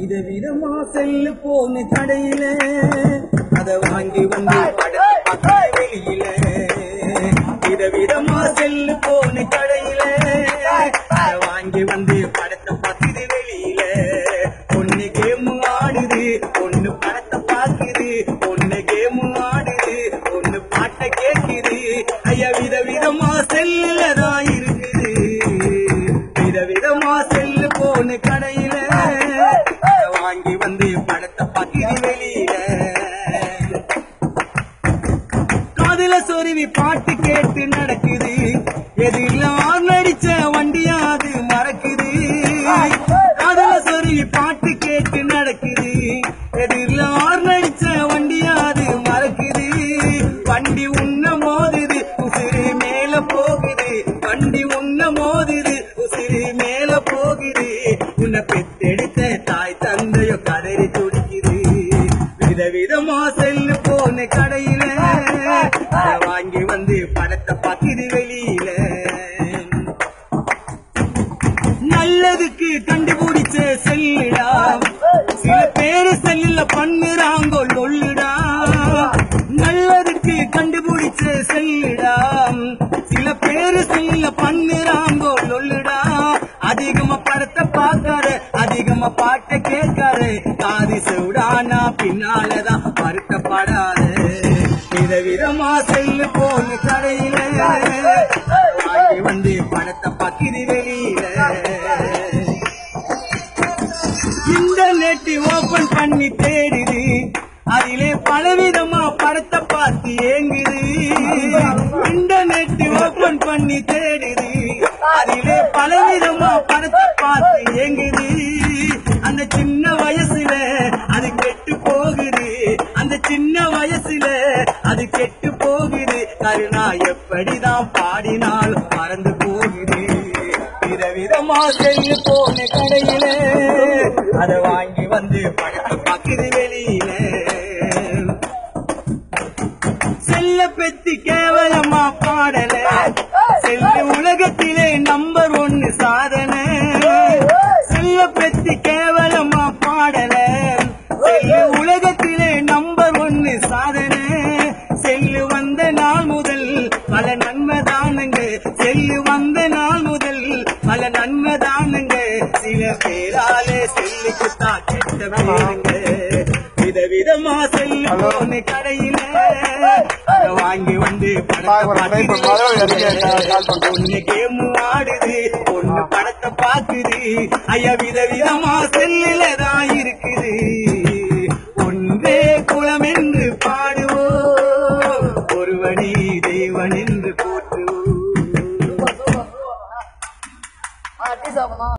விதவிதமா செல்லு போன கடையில அத வாங்கி வந்து படத்தை பார்க்க வெளியில விதவிதமா செல்லு போன கடையில அத வாங்கி வந்து படத்தை பார்க்குது வெளியில ஒண்ணு கேம் ஆடுது ஒண்ணு படத்தை பார்க்குது ஒண்ணு கேம் ஆடுது ஒண்ணு பாட்டை கேட்குது ஐயா விதவிதமா செல்லுல தான் இருக்குது விதவிதமா செல்லு போன கடையில அத வாங்கி வந்து படத்தை பார்க்குது வெளியில காதுல சொருவி பாட்டு கேட்டு நடக்குது எதிரில் நடிச்ச வண்டியா அது மறக்குது காதுல சொருவி பாட்டு கேட்டு நடக்குது எதிரில் நடிச்ச வண்டியா அது மறக்குது வண்டி உன்ன மோதுது உசிறு மேல போகுது வண்டி உன்ன மோதுது உசிறு மேல போகுது உன்னை பெத்தெடுத்த தாய் தந்தையோ கதறி துடிக்குது விதவிதமா செல்லு போன கடையில அத வாங்கி வந்து படத்தை பார்க்குது வெளியில நல்லதுக்கு கண்டுபிடிச்ச செல்லுடா சில பேரு செல்லுல பண்ணுறாங்கோ லொல்லுடா நல்லதுக்கு கண்டுபிடிச்ச செல்லுடா சில பேரு செல்லுல பண்ணுறாங்கோ லொல்லுடா அதிகமா படத்தை பார்க்காரு அதிகமா பாட்டை கேட்காரு காதி சூடானா பின்னாலதான் வருத்தப்படாது விதவிதமா செல்லு போன கடையில வாங்கி வந்து படத்தை பார்க்குது வெளியில இன்டர்நெட் ஓபன் பண்ணி தேடுது அதிலே பலவிதமா படத்தை பார்த்து ஏங்குது இன்டர்நெட் ஓபன் பண்ணி தேடுது அதிலே பலவிதமா படத்தை பார்த்து ஏங்குது அந்த சின்ன வயசுல அது கெட்டு போகுது அந்த சின்ன வயசுல அது கெட்டு போகுது கருணா எப்படிதான் பாடினாலும் மறந்து போகுது விதவிதமா செல்லு போன கடையில அத வாங்கி வந்து படத்தை பார்க்குது வெளியில செல்ல பெத்தி கேவலமா பாடல செல்லு உலகத்திலே நம்பர் ஒன்னு சாதனை செல்ல பெத்தி கேவலமா பாடல செல்லு உலகத்திலே நம்பர் ஒன்னு சாதனை செல்லு வந்த நாள் முதல் பல நன்மை தானுங்க செல்லு வந்த நாள் முதல் பல நன்மை தானுங்க சில பேராலே செல்லுக்கு தான் கெட்ட பேருங்க விதவிதமா செல்லு போன கடையில அத வாங்கி வந்து படத்தை பார்க்குது. ஒண்ணு கேம் ஆடுது ஒண்ணு படத்தை பார்க்குது ஐயா விதவிதமா செல்லுல தான் இருக்குது ஒன்றே குலம் என்று பாடுவோம் ஒருவனே தேவன் என்று போற்றுவோம் ஆ டீ சாப்பிடணும்